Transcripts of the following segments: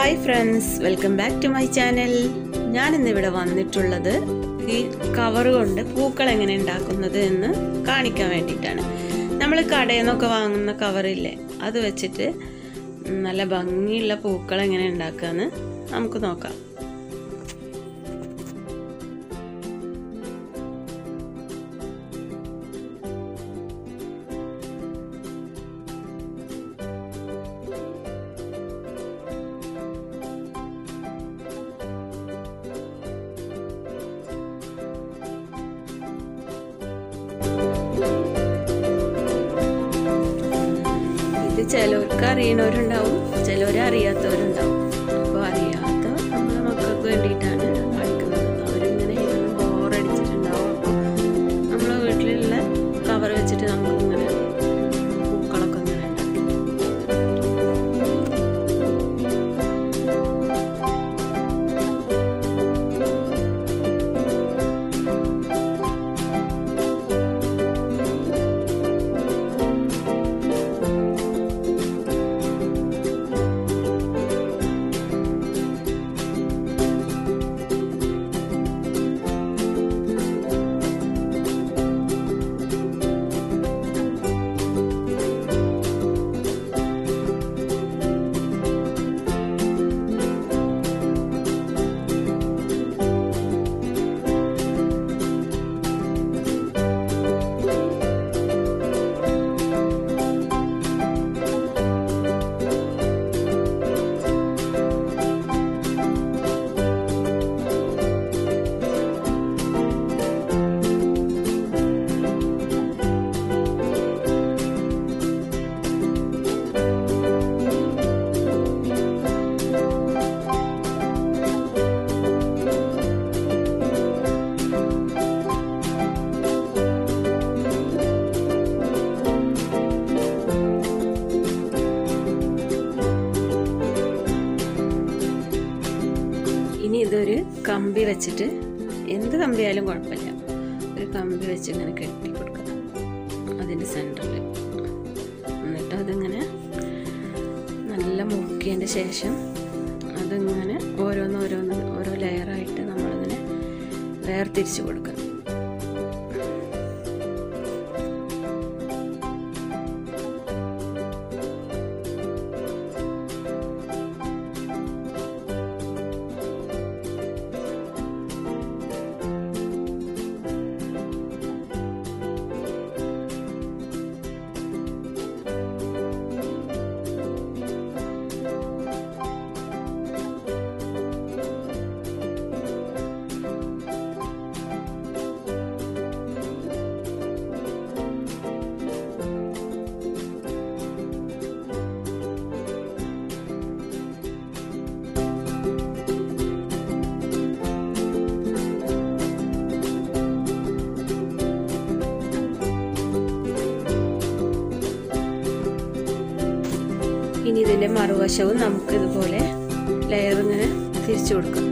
hi friends welcome back to my channel ഞാൻ ഇന്നിവിടെ വന്നിട്ടുള്ളത് ഈ കവർ കൊണ്ട് പൂക്കൾ എങ്ങനെ ഉണ്ടാക്കുന്നത് എന്ന് കാണിക്കാൻ വേണ്ടിയിട്ടാണ് നമ്മൾ കടയിൽ നിന്നൊക്കെ വാങ്ങുന്ന കവറില്ലേ അത് വെച്ചിട്ട് നല്ല ഭംഗിയുള്ള പൂക്കൾ എങ്ങനെ ഉണ്ടാക്കാന്ന് നമുക്ക് നോക്കാം ഇത് ചിലവർക്ക് അറിയണവരുണ്ടാവും ചിലവർ അറിയാത്തവരുണ്ടാവും അപ്പോൾ അറിയാത്ത നമ്മളെ മക്കൾക്ക് വേണ്ടിയിട്ടാണ് കാണിക്കുന്നത് അവരിങ്ങനെ ഇരുന്ന് ബോറടിച്ചിട്ടുണ്ടാവും അപ്പോൾ നമ്മളെ വീട്ടിലുള്ള കവർ വെച്ചിട്ട് നമുക്കിങ്ങനെ പൂക്കളൊക്കെ ഇങ്ങനെ ഉണ്ടാക്കി ഇനി ഇതൊരു കമ്പി വെച്ചിട്ട് എന്ത് കമ്പിയായാലും കുഴപ്പമില്ല ഒരു കമ്പി വെച്ച് ഇങ്ങനെ കെട്ടി കൊടുക്കുക അതിൻ്റെ സെൻറ്ററിൽ എന്നിട്ട് അതിങ്ങനെ നല്ല മുക്കിയതിൻ്റെ ശേഷം അതിങ്ങനെ ഓരോന്ന് ഓരോന്ന് ഓരോ ലെയറായിട്ട് നമ്മളിങ്ങനെ വേർതിരിച്ച് കൊടുക്കുക ഇനി ഇതിൻ്റെ മറുവശവും നമുക്ക് ഇതുപോലെ ലെയർ ഇങ്ങനെ തിരിച്ചു കൊടുക്കാം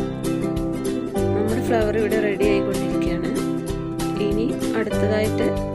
നമ്മുടെ ഫ്ലവർ ഇവിടെ റെഡി ആയിക്കൊണ്ടിരിക്കുകയാണ് ഇനി അടുത്തതായിട്ട്